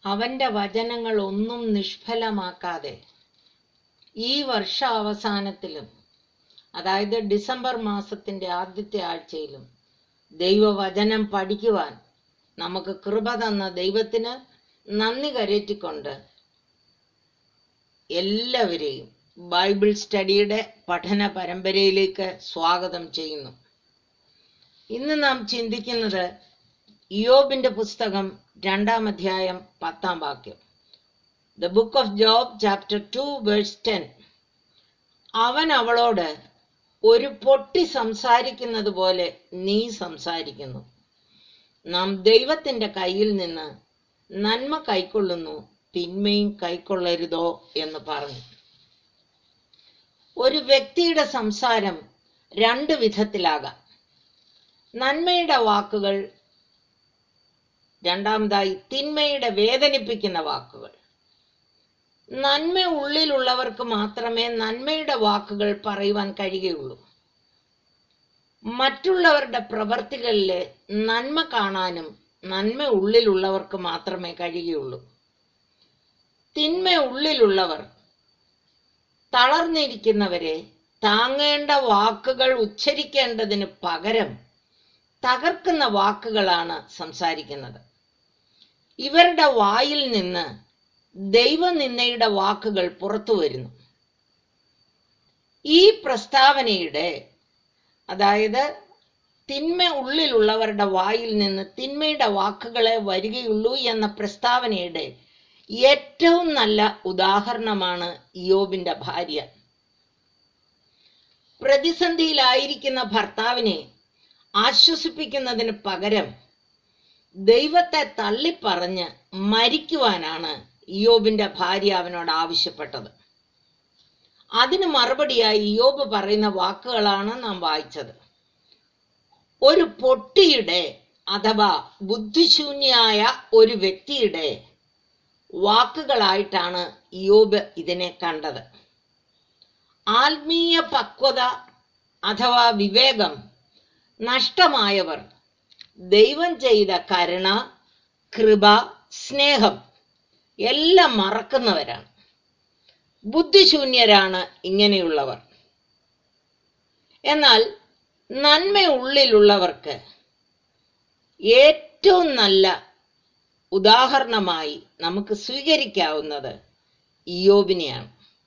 അവന്റെ വചനങ്ങൾ ഒന്നും നിഷ്ഫലമാക്കാതെ ഈ വർഷാവസാനത്തിലും അതായത് ഡിസംബർ മാസത്തിന്റെ ആദ്യത്തെ ആഴ്ചയിലും ദൈവവചനം പഠിക്കുവാൻ നമുക്ക് കൃപ തന്ന ദൈവത്തിന് നന്ദി കരേറ്റിക്കൊണ്ട് എല്ലാവരെയും ബൈബിൾ സ്റ്റഡിയുടെ പഠന പരമ്പരയിലേക്ക് സ്വാഗതം ചെയ്യുന്നു ഇന്ന് നാം ചിന്തിക്കുന്നത് ഇയോബിന്റെ പുസ്തകം രണ്ടാം അധ്യായം പത്താം വാക്യം the book of Job chapter two verse ten അവൻ അവളോട് ഒരു പൊട്ടി സംസാരിക്കുന്നത് പോലെ നീ സംസാരിക്കുന്നു നാം ദൈവത്തിന്റെ കയ്യിൽ നിന്ന് നന്മ കൈക്കൊള്ളുന്നു തിന്മയും കൈക്കൊള്ളരുതോ എന്ന് പറഞ്ഞു ഒരു വ്യക്തിയുടെ സംസാരം രണ്ട് വിധത്തിലാകാം നന്മയുടെ വാക്കുകൾ രണ്ടാമതായി തിന്മയുടെ വേദനിപ്പിക്കുന്ന വാക്കുകൾ നന്മ ഉള്ളിലുള്ളവർക്ക് മാത്രമേ നന്മയുടെ വാക്കുകൾ പറയുവാൻ കഴിയുകയുള്ളൂ മറ്റുള്ളവരുടെ പ്രവർത്തികളിലെ നന്മ കാണാനും നന്മ ഉള്ളിലുള്ളവർക്ക് മാത്രമേ കഴിയുകയുള്ളൂ തിന്മ ഉള്ളിലുള്ളവർ തളർന്നിരിക്കുന്നവരെ താങ്ങേണ്ട വാക്കുകൾ ഉച്ചരിക്കേണ്ടതിന് പകരം തകർക്കുന്ന വാക്കുകളാണ് സംസാരിക്കുന്നത് ഇവരുടെ വായിൽ നിന്ന് ദൈവനിന്ദയുടെ വാക്കുകൾ പുറത്തു വരുന്നു ഈ പ്രസ്താവനയുടെ അതായത് തിന്മ ഉള്ളിലുള്ളവരുടെ വായിൽ നിന്ന് തിന്മയുടെ വാക്കുകളെ വരികയുള്ളൂ എന്ന പ്രസ്താവനയുടെ ഏറ്റവും നല്ല ഉദാഹരണമാണ് യോബിന്റെ ഭാര്യ പ്രതിസന്ധിയിലായിരിക്കുന്ന ഭർത്താവിനെ ആശ്വസിപ്പിക്കുന്നതിന് പകരം ദൈവത്തെ തള്ളിപ്പറഞ്ഞ് മരിക്കുവാനാണ് യോബിന്റെ ഭാര്യ അവനോട് ആവശ്യപ്പെട്ടത് അതിന് മറുപടിയായി യോബ് പറയുന്ന വാക്കുകളാണ് നാം വായിച്ചത് ഒരു പൊട്ടിയുടെ അഥവാ ബുദ്ധിശൂന്യായ ഒരു വ്യക്തിയുടെ വാക്കുകളായിട്ടാണ് യോബ് ഇതിനെ കണ്ടത് ആത്മീയ പക്വത അഥവാ വിവേകം നഷ്ടമായവർ ദൈവം ചെയ്ത കരുണ കൃപ സ്നേഹം എല്ലാം മറക്കുന്നവരാണ് ബുദ്ധിശൂന്യരാണ് ഇങ്ങനെയുള്ളവർ എന്നാൽ നന്മ ഉള്ളിലുള്ളവർക്ക് ഏറ്റവും നല്ല ഉദാഹരണമായി നമുക്ക് സ്വീകരിക്കാവുന്നത് ഇയോബിനെയാണ്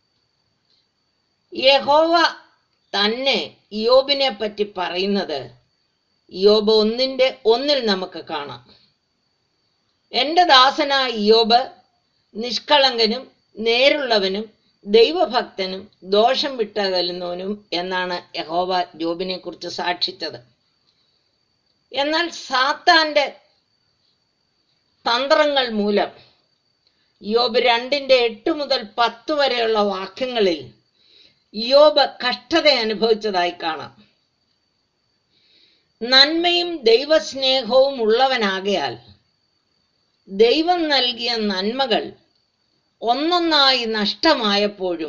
യഹോവ തന്നെ യോബിനെ പറ്റി പറയുന്നത് യോബ് ഒന്നിന്റെ ഒന്നിൽ നമുക്ക് കാണാം എന്റെ ദാസനായ യോബ് നിഷ്കളങ്കനും നേരുള്ളവനും ദൈവഭക്തനും ദോഷം വിട്ടകലുന്നവനും എന്നാണ് യഹോവ ജോബിനെ കുറിച്ച് സാക്ഷിച്ചത് എന്നാൽ സാത്താന്റെ തന്ത്രങ്ങൾ മൂലം യോബ് രണ്ടിന്റെ എട്ട് മുതൽ പത്ത് വരെയുള്ള വാക്യങ്ങളിൽ യോബ് കഷ്ടത അനുഭവിച്ചതായി കാണാം നന്മയും ദൈവസ്നേഹവും ഉള്ളവനാകയാൽ ദൈവം നൽകിയ നന്മകൾ ഒന്നൊന്നായി നഷ്ടമായപ്പോഴും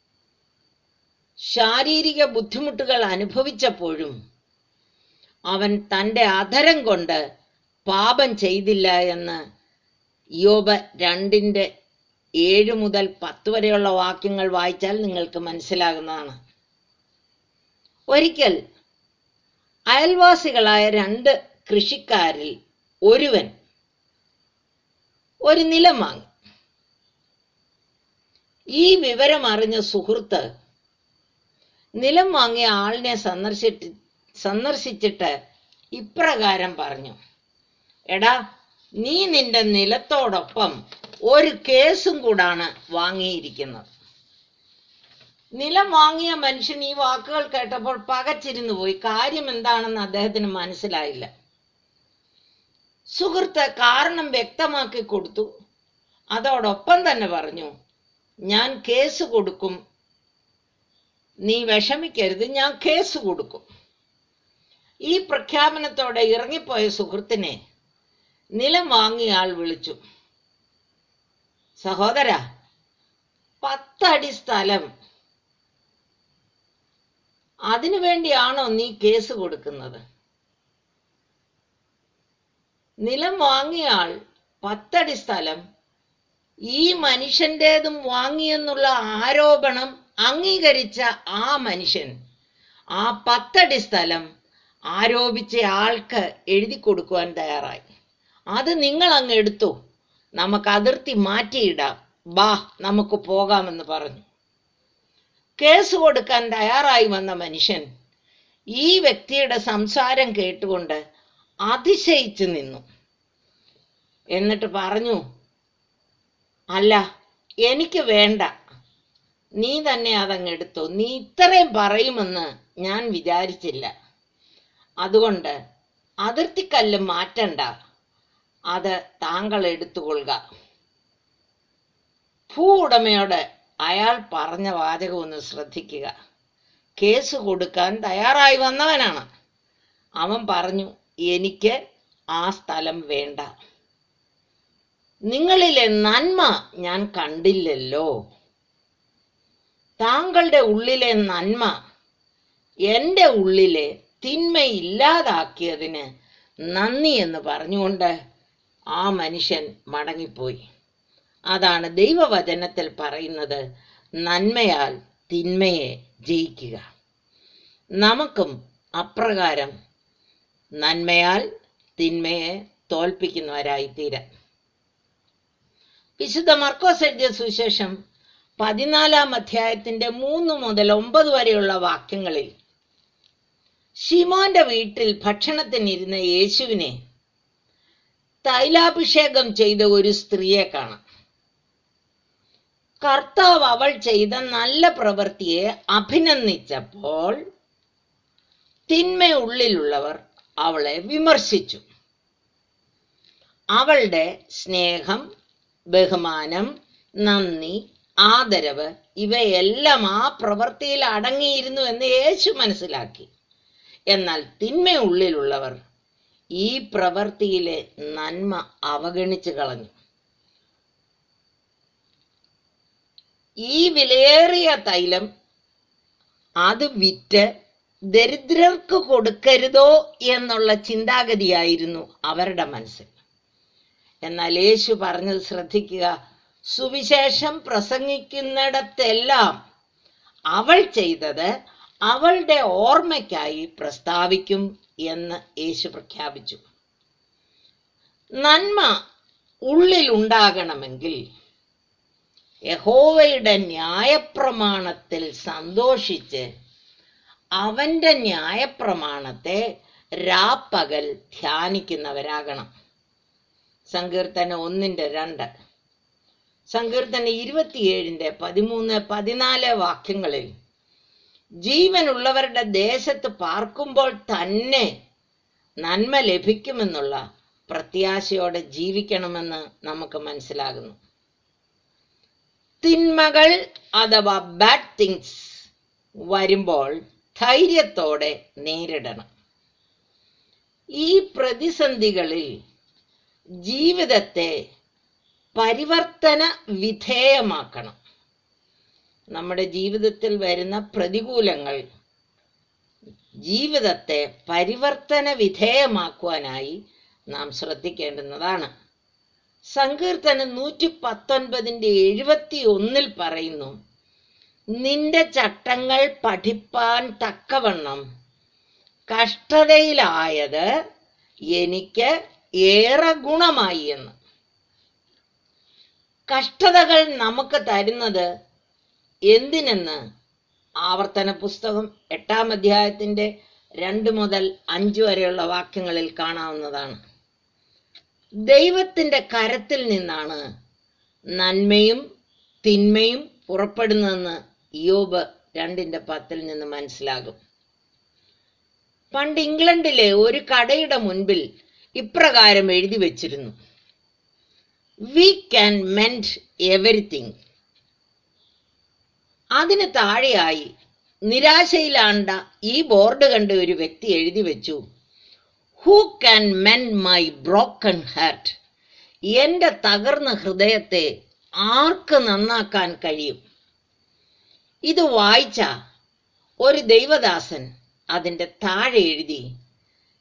ശാരീരിക ബുദ്ധിമുട്ടുകൾ അനുഭവിച്ചപ്പോഴും അവൻ തൻ്റെ അധരം കൊണ്ട് പാപം ചെയ്തില്ല എന്ന് യോബ് രണ്ടിൻ്റെ ഏഴ് മുതൽ പത്ത് വരെയുള്ള വാക്യങ്ങൾ വായിച്ചാൽ നിങ്ങൾക്ക് മനസ്സിലാകുന്നതാണ് ഒരിക്കൽ അയൽവാസികളായ രണ്ട് കൃഷിക്കാരിൽ ഒരുവൻ ഒരു നിലം വാങ്ങി ഈ വിവരം അറിഞ്ഞ സുഹൃത്ത് നിലം വാങ്ങിയ ആളിനെ സന്ദർശിട്ട് സന്ദർശിച്ചിട്ട് ഇപ്രകാരം പറഞ്ഞു എടാ നീ നിന്റെ നിലത്തോടൊപ്പം ഒരു കേസും കൂടാണ് വാങ്ങിയിരിക്കുന്നത് നിലം വാങ്ങിയ മനുഷ്യൻ ഈ വാക്കുകൾ കേട്ടപ്പോൾ പകച്ചിരുന്നു പോയി കാര്യം എന്താണെന്ന് അദ്ദേഹത്തിന് മനസ്സിലായില്ല സുഹൃത്ത് കാരണം വ്യക്തമാക്കി കൊടുത്തു അതോടൊപ്പം തന്നെ പറഞ്ഞു ഞാൻ കേസ് കൊടുക്കും നീ വിഷമിക്കരുത് ഞാൻ കേസ് കൊടുക്കും ഈ പ്രഖ്യാപനത്തോടെ ഇറങ്ങിപ്പോയ സുഹൃത്തിനെ നിലം വാങ്ങിയ ആൾ വിളിച്ചു സഹോദര പത്തടി സ്ഥലം അതിനു വേണ്ടിയാണോ നീ കേസ് കൊടുക്കുന്നത് നിലം വാങ്ങിയ ആൾ പത്തടി സ്ഥലം ഈ മനുഷ്യൻ്റെതും വാങ്ങിയെന്നുള്ള ആരോപണം അംഗീകരിച്ച ആ മനുഷ്യൻ ആ പത്തടി സ്ഥലം ആരോപിച്ച ആൾക്ക് എഴുതി കൊടുക്കുവാൻ തയ്യാറായി അത് നിങ്ങൾ അങ്ങ് എടുത്തു നമുക്ക് അതിർത്തി മാറ്റിയിടാം ബാ നമുക്ക് പോകാമെന്ന് പറഞ്ഞു കേസ് കൊടുക്കാൻ തയ്യാറായി വന്ന മനുഷ്യൻ ഈ വ്യക്തിയുടെ സംസാരം കേട്ടുകൊണ്ട് അതിശയിച്ചു നിന്നു എന്നിട്ട് പറഞ്ഞു അല്ല എനിക്ക് വേണ്ട നീ തന്നെ അതങ്ങ് എടുത്തു നീ ഇത്രയും പറയുമെന്ന് ഞാൻ വിചാരിച്ചില്ല അതുകൊണ്ട് അതിർത്തിക്കല്ല് മാറ്റണ്ട അത് താങ്കൾ എടുത്തുകൊള്ളുക ഭൂ ഉടമയോട് അയാൾ പറഞ്ഞ വാചകം ഒന്ന് ശ്രദ്ധിക്കുക കേസ് കൊടുക്കാൻ തയ്യാറായി വന്നവനാണ് അവൻ പറഞ്ഞു എനിക്ക് ആ സ്ഥലം വേണ്ട നിങ്ങളിലെ നന്മ ഞാൻ കണ്ടില്ലല്ലോ താങ്കളുടെ ഉള്ളിലെ നന്മ എൻ്റെ ഉള്ളിലെ തിന്മ ഇല്ലാതാക്കിയതിന് നന്ദി എന്ന് പറഞ്ഞുകൊണ്ട് ആ മനുഷ്യൻ മടങ്ങിപ്പോയി അതാണ് ദൈവവചനത്തിൽ പറയുന്നത് നന്മയാൽ തിന്മയെ ജയിക്കുക നമുക്കും അപ്രകാരം നന്മയാൽ തിന്മയെ തോൽപ്പിക്കുന്നവരായി തീരാം വിശുദ്ധ മർക്കോസ് എഴുതിയ സുവിശേഷം പതിനാലാം അധ്യായത്തിന്റെ മൂന്ന് മുതൽ ഒമ്പത് വരെയുള്ള വാക്യങ്ങളിൽ ഷിമോന്റെ വീട്ടിൽ ഭക്ഷണത്തിനിരുന്ന യേശുവിനെ തൈലാഭിഷേകം ചെയ്ത ഒരു സ്ത്രീയെ കാണാം കർത്താവ് അവൾ ചെയ്ത നല്ല പ്രവൃത്തിയെ അഭിനന്ദിച്ചപ്പോൾ തിന്മ ഉള്ളിലുള്ളവർ അവളെ വിമർശിച്ചു അവളുടെ സ്നേഹം ബഹുമാനം നന്ദി ആദരവ് ഇവയെല്ലാം ആ പ്രവൃത്തിയിൽ അടങ്ങിയിരുന്നു എന്ന് യേശു മനസ്സിലാക്കി എന്നാൽ തിന്മ ഉള്ളിലുള്ളവർ ഈ പ്രവൃത്തിയിലെ നന്മ അവഗണിച്ചു കളഞ്ഞു ഈ വിലയേറിയ തൈലം അത് വിറ്റ് ദരിദ്രർക്ക് കൊടുക്കരുതോ എന്നുള്ള ചിന്താഗതിയായിരുന്നു അവരുടെ മനസ്സിൽ എന്നാൽ യേശു പറഞ്ഞത് ശ്രദ്ധിക്കുക സുവിശേഷം പ്രസംഗിക്കുന്നിടത്തെല്ലാം അവൾ ചെയ്തത് അവളുടെ ഓർമ്മയ്ക്കായി പ്രസ്താവിക്കും എന്ന് യേശു പ്രഖ്യാപിച്ചു നന്മ ഉള്ളിലുണ്ടാകണമെങ്കിൽ യഹോവയുടെ ന്യായപ്രമാണത്തിൽ സന്തോഷിച്ച് അവന്റെ ന്യായപ്രമാണത്തെ രാപ്പകൽ ധ്യാനിക്കുന്നവരാകണം സങ്കീർത്തനം ഒന്നിന്റെ രണ്ട് സങ്കീർത്തനം ഇരുപത്തിയേഴിന്റെ പതിമൂന്ന് പതിനാല് വാക്യങ്ങളിൽ ജീവനുള്ളവരുടെ ദേശത്ത് പാർക്കുമ്പോൾ തന്നെ നന്മ ലഭിക്കുമെന്നുള്ള പ്രത്യാശയോടെ ജീവിക്കണമെന്ന് നമുക്ക് മനസ്സിലാകുന്നു തിന്മകൾ അഥവാ ബാഡ് തിങ്സ് വരുമ്പോൾ ധൈര്യത്തോടെ നേരിടണം ഈ പ്രതിസന്ധികളിൽ ജീവിതത്തെ പരിവർത്തന വിധേയമാക്കണം നമ്മുടെ ജീവിതത്തിൽ വരുന്ന പ്രതികൂലങ്ങൾ ജീവിതത്തെ പരിവർത്തന വിധേയമാക്കുവാനായി നാം ശ്രദ്ധിക്കേണ്ടുന്നതാണ് സങ്കീർത്തനം നൂറ്റി പത്തൊൻപതിൻ്റെ എഴുപത്തി ഒന്നിൽ പറയുന്നു നിന്റെ ചട്ടങ്ങൾ പഠിപ്പാൻ തക്കവണ്ണം കഷ്ടതയിലായത് എനിക്ക് ഏറെ ഗുണമായി എന്ന് കഷ്ടതകൾ നമുക്ക് തരുന്നത് എന്തിനെന്ന് ആവർത്തന പുസ്തകം എട്ടാം അധ്യായത്തിന്റെ രണ്ട് മുതൽ അഞ്ച് വരെയുള്ള വാക്യങ്ങളിൽ കാണാവുന്നതാണ് ദൈവത്തിന്റെ കരത്തിൽ നിന്നാണ് നന്മയും തിന്മയും പുറപ്പെടുന്നതെന്ന് യോബ് രണ്ടിന്റെ പത്തിൽ നിന്ന് മനസ്സിലാകും പണ്ട് ഇംഗ്ലണ്ടിലെ ഒരു കടയുടെ മുൻപിൽ ഇപ്രകാരം എഴുതി വച്ചിരുന്നു വി ക്യാൻ മെൻഡ് എവറിത്തിങ് അതിന് താഴെയായി നിരാശയിലാണ്ട ഈ ബോർഡ് കണ്ട് ഒരു വ്യക്തി എഴുതി വെച്ചു who can mend my broken heart എന്റെ തകർന്ന ഹൃദയത്തെ ആർക്ക് നന്നാക്കാൻ കഴിയും ഇത് വായിച്ച ഒരു ദൈവദാസൻ അതിൻ്റെ താഴെ എഴുതി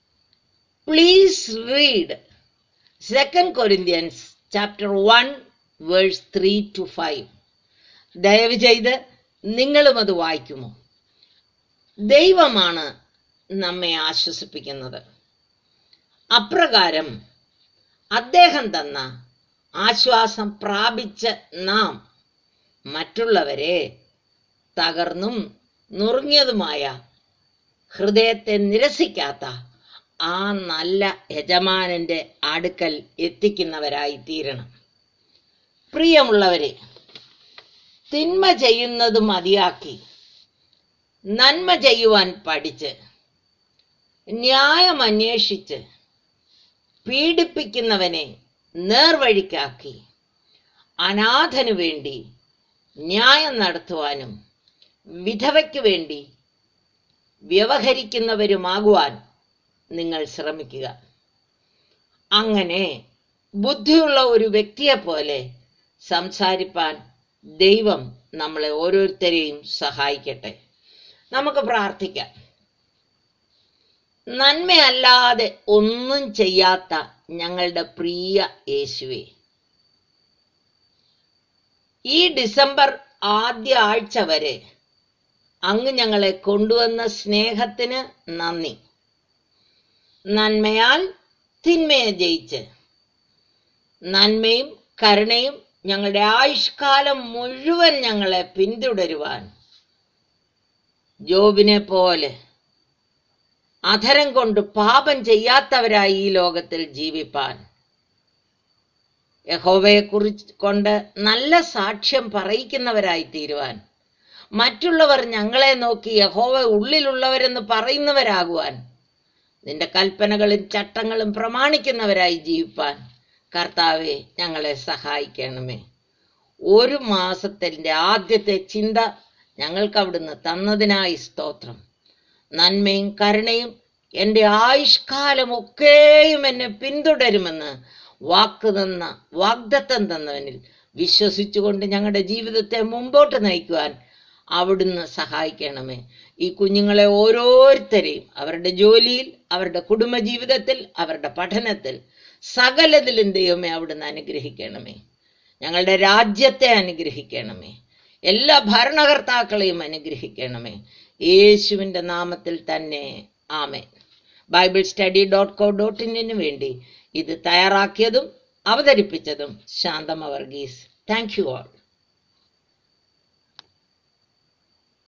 please read second Corinthians chapter one verse three to five ദയവ് ചെയ്ത് നിങ്ങളും അത് വായിക്കുമോ ദൈവമാണ് നമ്മെ ആശ്വസിപ്പിക്കുന്നത് അപ്രകാരം അദ്ദേഹം തന്ന ആശ്വാസം പ്രാപിച്ച നാം മറ്റുള്ളവരെ തകർന്നും നുറുങ്ങിയതുമായ ഹൃദയത്തെ നിരസിക്കാത്ത ആ നല്ല യജമാനന്റെ അടുക്കൽ എത്തിക്കുന്നവരായി തീരണം പ്രിയമുള്ളവരെ തിന്മ ചെയ്യുന്നത് മതിയാക്കി നന്മ ചെയ്യുവാൻ പഠിച്ച് ന്യായം അന്വേഷിച്ച് പീഡിപ്പിക്കുന്നവനെ നേർവഴിക്കാക്കി അനാഥനു വേണ്ടി ന്യായം നടത്തുവാനും വിധവയ്ക്ക് വേണ്ടി വ്യവഹരിക്കുന്നവരുമാകുവാൻ നിങ്ങൾ ശ്രമിക്കുക അങ്ങനെ ബുദ്ധിയുള്ള ഒരു വ്യക്തിയെ പോലെ സംസാരിപ്പാൻ ദൈവം നമ്മളെ ഓരോരുത്തരെയും സഹായിക്കട്ടെ നമുക്ക് പ്രാർത്ഥിക്കാം നന്മയല്ലാതെ ഒന്നും ചെയ്യാത്ത ഞങ്ങളുടെ പ്രിയ യേശുവേ ഈ ഡിസംബർ ആദ്യ ആഴ്ച വരെ അങ്ങ് ഞങ്ങളെ കൊണ്ടുവന്ന സ്നേഹത്തിന് നന്ദി നന്മയാൽ തിന്മയെ ജയിച്ച് നന്മയും കരുണയും ഞങ്ങളുടെ ആയുഷ്കാലം മുഴുവൻ ഞങ്ങളെ പിന്തുടരുവാൻ ജോബിനെ പോലെ അധരം കൊണ്ട് പാപം ചെയ്യാത്തവരായി ഈ ലോകത്തിൽ ജീവിപ്പാൻ യഹോവയെ കുറിച്ച് കൊണ്ട് നല്ല സാക്ഷ്യം പറയിക്കുന്നവരായി തീരുവാൻ മറ്റുള്ളവർ ഞങ്ങളെ നോക്കി യഹോവ ഉള്ളിലുള്ളവരെന്ന് പറയുന്നവരാകുവാൻ നിന്റെ കൽപ്പനകളും ചട്ടങ്ങളും പ്രമാണിക്കുന്നവരായി ജീവിപ്പാൻ കർത്താവെ ഞങ്ങളെ സഹായിക്കണമേ ഒരു മാസത്തിൻ്റെ ആദ്യത്തെ ചിന്ത ഞങ്ങൾക്ക് അവിടുന്ന് തന്നതിനായി സ്തോത്രം നന്മയും കരുണയും എൻ്റെ ആയുഷ്കാലമൊക്കെയും എന്നെ പിന്തുടരുമെന്ന് വാക്ക് തന്ന വാഗ്ദത്തം തന്നവനിൽ വിശ്വസിച്ചുകൊണ്ട് ഞങ്ങളുടെ ജീവിതത്തെ മുമ്പോട്ട് നയിക്കുവാൻ അവിടുന്ന് സഹായിക്കണമേ ഈ കുഞ്ഞുങ്ങളെ ഓരോരുത്തരെയും അവരുടെ ജോലിയിൽ അവരുടെ കുടുംബജീവിതത്തിൽ അവരുടെ പഠനത്തിൽ സകലതിലും ദൈവമേ അവിടുന്ന് അനുഗ്രഹിക്കണമേ ഞങ്ങളുടെ രാജ്യത്തെ അനുഗ്രഹിക്കണമേ എല്ലാ ഭരണകർത്താക്കളെയും അനുഗ്രഹിക്കണമേ യേശുവിൻ്റെ നാമത്തിൽ തന്നെ ആമേ Bible study dot co dot ഇന്നിന് വേണ്ടി ഇത് തയ്യാറാക്കിയതും അവതരിപ്പിച്ചതും Shanthama Varghese thank you all